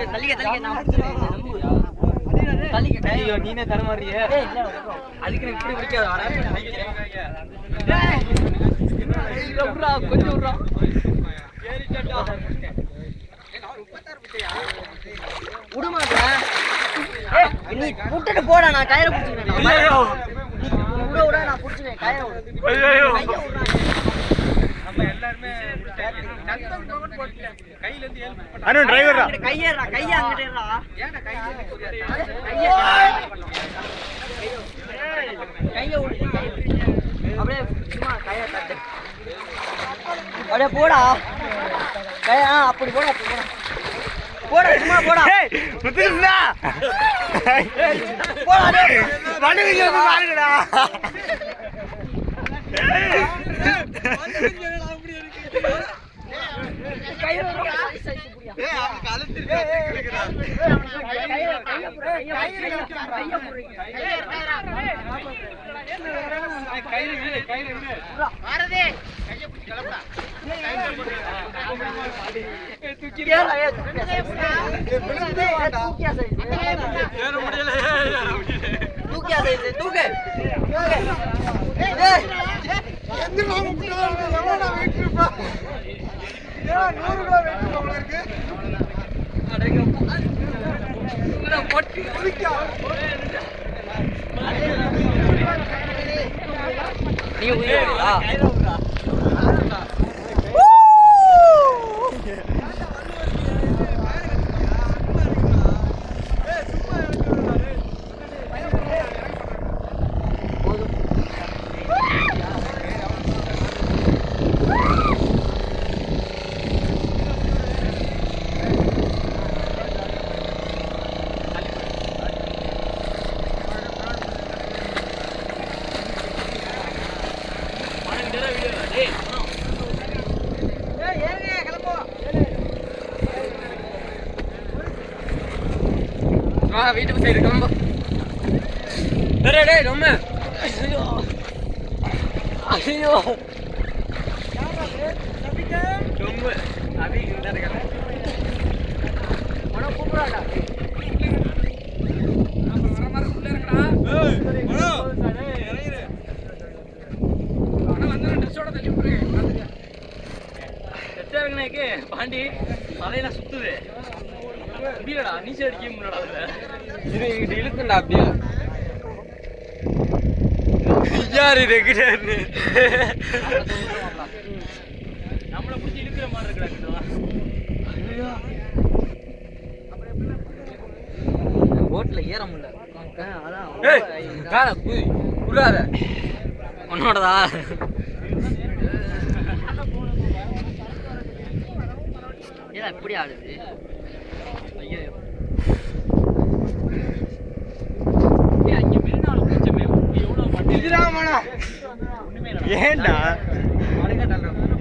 தள்ளிக்க தள்ளிக்க நான் பிடிச்சிருவேன் நம்பு தள்ளிக்க ஐயோ நீனே தரமாறியே ஏய் இல்ல அதுக்கு எனக்கு இப்படி பிடிக்காது வர விட்றா கொஞ்சம் விட்றா விட மாட்டேன் ஏய், நீ விட்டுட்டு போடா நான் கயிறு பிடிச்சிக்கிறேன் ஐயோ. நீ விட விட நான் பிடிச்சிக்கிறேன் கயிறு விடு. ஐயோ. கையை விட்றா. அனு டிரைவர் அங்கிட்டு கையேறா கையை அங்கிட்டேறா கையை விடு கையை விடு. அப்படியே சும்மா கையை தட்டு அப்படியே போடா கையா அப்படி போடா அப்படி போடா போடா சும்மா போடா முத்துக்குண்டா போடா டேய். வண்டிக்கு வந்து பாருங்கடா கையை விடுடா. சைஸ் சைஸ் புடியா. நீ உயிரா வா வீட்டுக்கு சைடு கிளம்பு டேய் டேய் ரொம்ப ஐயோ ஐயோ ரொம்ப அபி இந்த இருக்கல உன கூப்பிடாடா பாண்டி தலையில சுத்துது முடியலடா நீச்சல் அடிக்க முடியலடா அதுல இது இங்கிட்டு இழுக்குண்டா அப்படியே யார் இது கிட்ட நம்மள பிடிச்சி இழுக்கிற மாதிரி இருக்குடா போட்ல ஏற முடியல அதான் ஏய் கால புய் புடாத உன்னோடதா ஏடா இப்படி ஆடுது ஐயோ ஏய், அங்க மெரினால குளிச்சமே, எவ்வளவு மட்டை. ஏன்டா அடங்க தள்ளுறோம்.